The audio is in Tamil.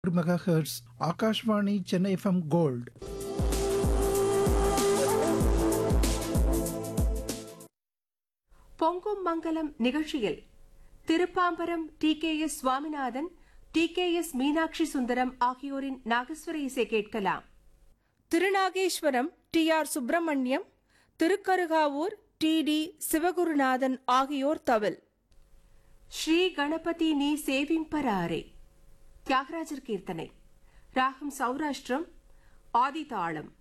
mega hertz Akashvani Chennai FM gold பொங்கும் மங்கலம் நிகழ்ச்சியில் Thirupamburam T K S Swaminathan T K S Meenakshi Sundaram ஆகியோரின் நாகஸ்வர இசை கேட்கலாம் Thirunageswaram T R Subramaniam Thirukkarugavur T T Sivagurunathan ஆகியோர் தவில் ஸ்ரீ கணபதி நீ சேவிம்பராரே தியாகராஜர் கீர்த்தனை ராகம் சௌராஷ்டிரம் ஆதிதாளம்